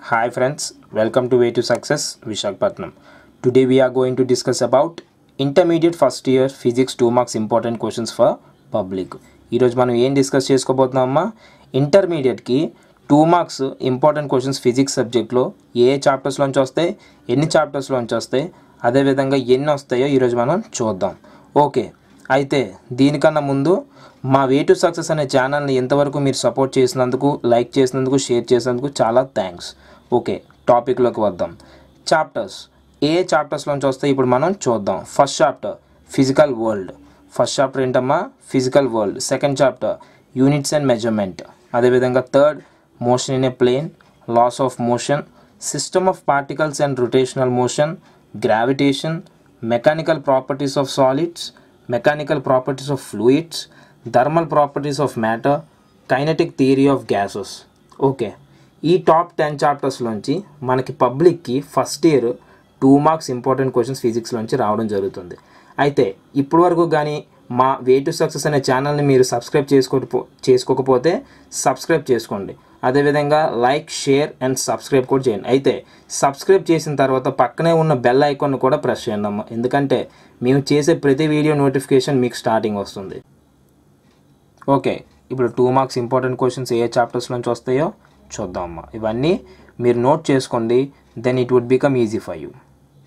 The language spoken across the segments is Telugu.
Hi friends, welcome to Way to Success, Vishakhapatnam. Today we are going to discuss about intermediate first year physics 2 marks important questions for public. ఈరోజు మనం ఏం డిస్కస్ చేసుకోబోతున్నామమ్మా ఇంటర్మీడియట్కి two marks important questions physics సబ్జెక్ట్లో ఏ చాప్టర్స్లోంచి వస్తాయి ఎన్ని చాప్టర్స్లోంచి వస్తాయి అదేవిధంగా ఎన్ని వస్తాయో ఈరోజు మనం చూద్దాం ఓకే అయితే దీనికన్నా ముందు మా వే టు సక్సెస్ అనే ఛానల్ని ఎంతవరకు మీరు సపోర్ట్ చేసినందుకు లైక్ చేసినందుకు షేర్ చేసినందుకు చాలా థ్యాంక్స్ ఓకే టాపిక్లోకి వద్దాం చాప్టర్స్ ఏ చాప్టర్స్లోంచి వస్తాయి ఇప్పుడు మనం చూద్దాం first chapter physical world first chapter ఏంటమ్మా physical world second chapter units and measurement అదేవిధంగా third motion in a plane laws of motion system of particles and rotational motion gravitation mechanical properties of solids mechanical properties of fluids thermal properties of matter kinetic theory of gases okay ఈ టాప్ టెన్ చాప్టర్స్లోంచి మనకి పబ్లిక్కి first year two marks important questions ఫిజిక్స్లోంచి రావడం జరుగుతుంది అయితే ఇప్పటి వరకు కానీ మా వే టు సక్సెస్ అనే ఛానల్ని మీరు సబ్స్క్రైబ్ చేసుకోకపో చేసుకోకపోతే సబ్స్క్రైబ్ చేసుకోండి అదేవిధంగా లైక్ షేర్ అండ్ సబ్స్క్రైబ్ కూడా చేయండి అయితే సబ్స్క్రైబ్ చేసిన తర్వాత పక్కనే ఉన్న బెల్ ఐకాన్ కూడా ప్రెస్ చేయండి అమ్మ ఎందుకంటే మేము చేసే ప్రతి వీడియో నోటిఫికేషన్ మీకు స్టార్టింగ్ వస్తుంది ఓకే ఇప్పుడు టూ మార్క్స్ ఇంపార్టెంట్ క్వశ్చన్స్ ఏ చాప్టర్స్ నుంచి వస్తాయో చూద్దాం అమ్మా ఇవన్నీ మీరు నోట్ చేసుకోండి then it would become easy for you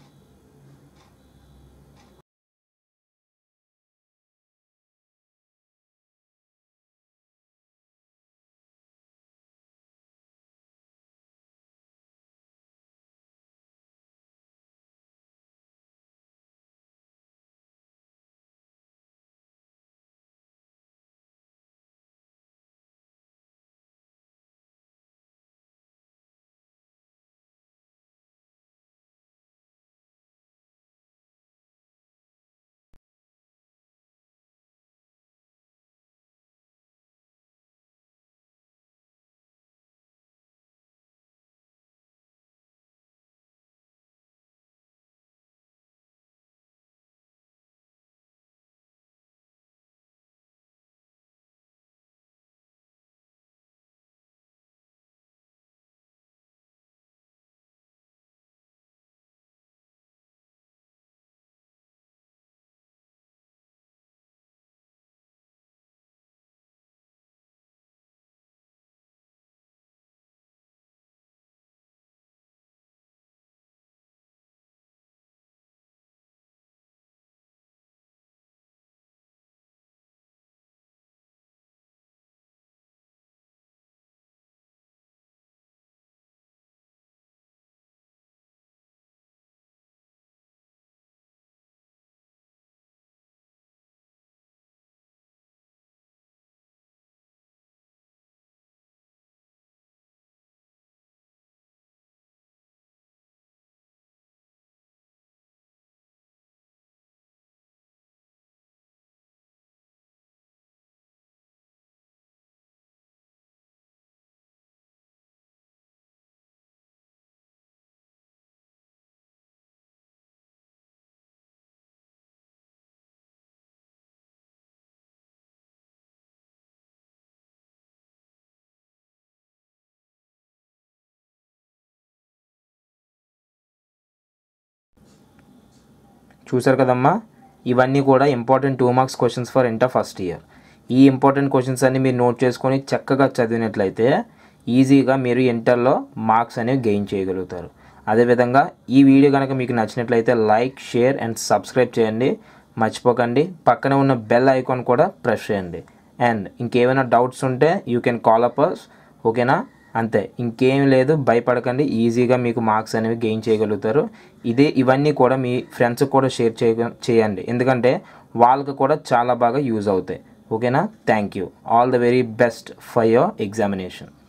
చూసారు కదమ్మా ఇవన్నీ కూడా important two marks questions for inter first year ఈ ఇంపార్టెంట్ క్వశ్చన్స్ అన్ని మీరు నోట్ చేసుకొని చక్కగా చదివినట్లయితే ఈజీగా మీరు ఇంటర్లో మార్క్స్ అనేవి గెయిన్ చేయగలుగుతారు అదేవిధంగా ఈ వీడియో కనుక మీకు నచ్చినట్లయితే లైక్ షేర్ అండ్ సబ్స్క్రైబ్ చేయండి మర్చిపోకండి పక్కన ఉన్న బెల్ ఐకాన్ కూడా ప్రెస్ చేయండి అండ్ ఇంకేమైనా డౌట్స్ ఉంటే you can call up us ఓకేనా అంతే ఇంకేం లేదు భయపడకండి ఈజీగా మీకు మార్క్స్ అనేవి గెయిన్ చేయగలుగుతారు ఇదే ఇవన్నీ కూడా మీ ఫ్రెండ్స్కి కూడా షేర్ చేయ చేయండి ఎందుకంటే వాళ్ళకి కూడా చాలా బాగా యూజ్ అవుతాయి ఓకేనా thank you all the very best for your examination